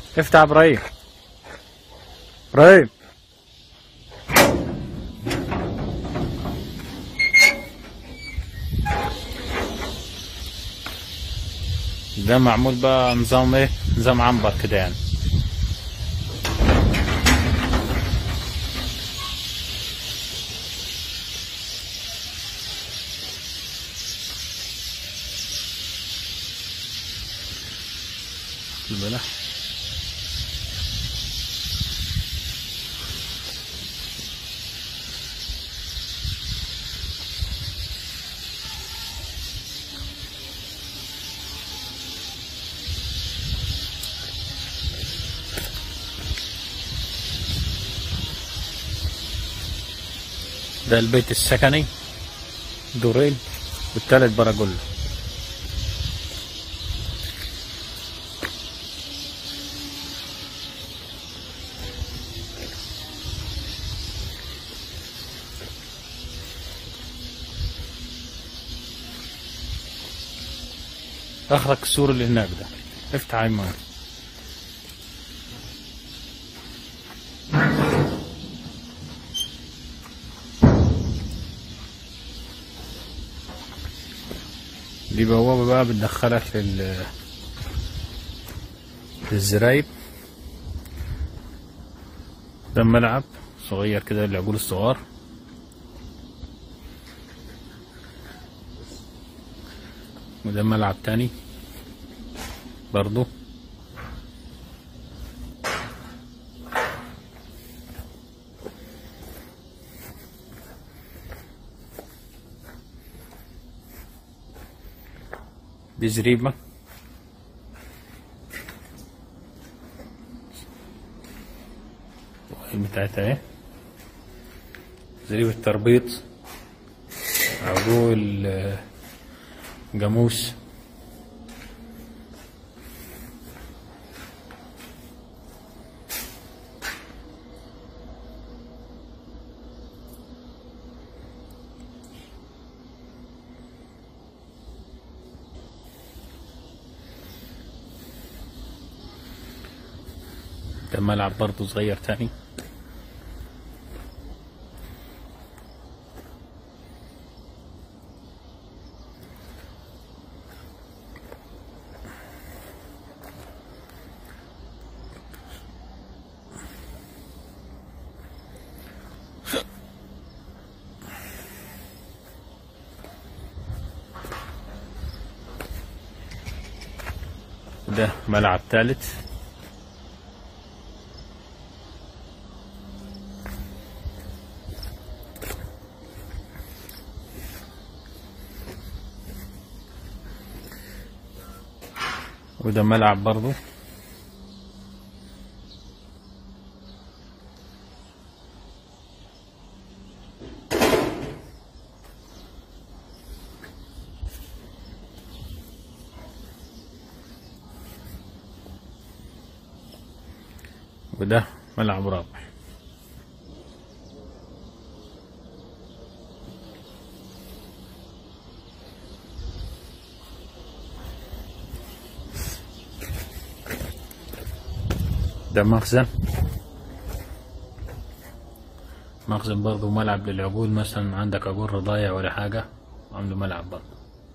افتح ابراهيم ابراهيم ده معمول بقى نظام ايه نظام عنبر كده يعني البلح ده البيت السكني دورين والتالت براجولا اخرج السور اللي هناك ده افتح عيمان دي بوابة بقى بتدخلك لل للزرايب ده ملعب صغير كده للعجول الصغار وده ملعب تاني برضو دي زريبة بتاعتها ايه زريبة تربيط عجول آه، جاموس ده ملعب برضه صغير تاني ده ملعب ثالث وده ملعب برضو وده ملعب رابع ده مخزن مخزن برضه ملعب للعقول مثلا عندك عقول رضايع ولا حاجة عامله ملعب برضه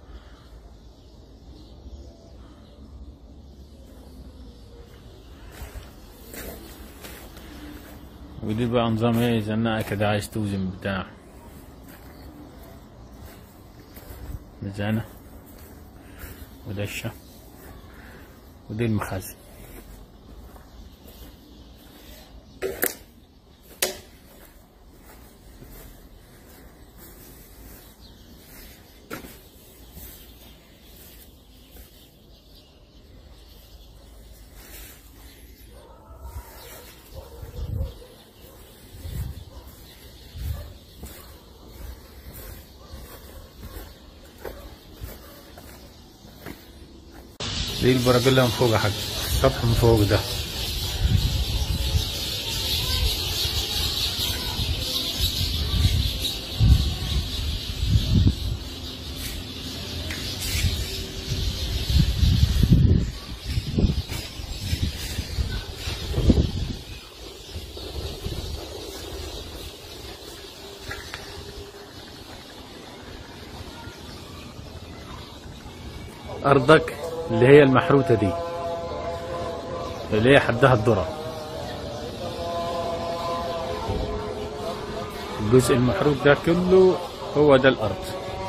ودي بقى نظام ايه زناقة كده عايز توزن بتاع ميزانة ودشة ودي المخازن دي البراجيلا من فوق يا حاج السطح من فوق ده أرضك اللي هي المحروتة دي اللي هي حدها الذرة الجزء المحروت ده كله هو ده الأرض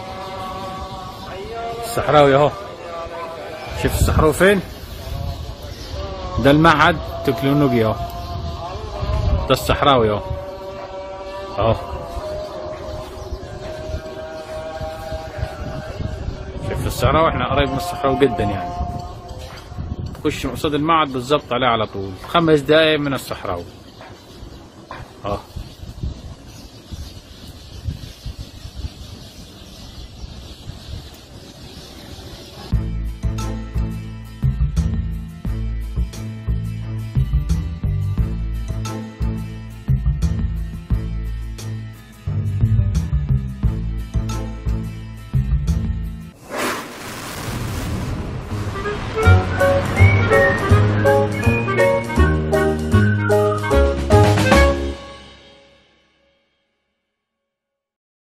الصحراوي اهو شوف الصحراوي فين ده المعهد تكنولوجي اهو ده الصحراوي اهو اهو شوف الصحراوي احنا قريب من الصحراوي جدا يعني تخش قصاد المعهد بالظبط عليه على طول خمس دقايق من الصحراوي اه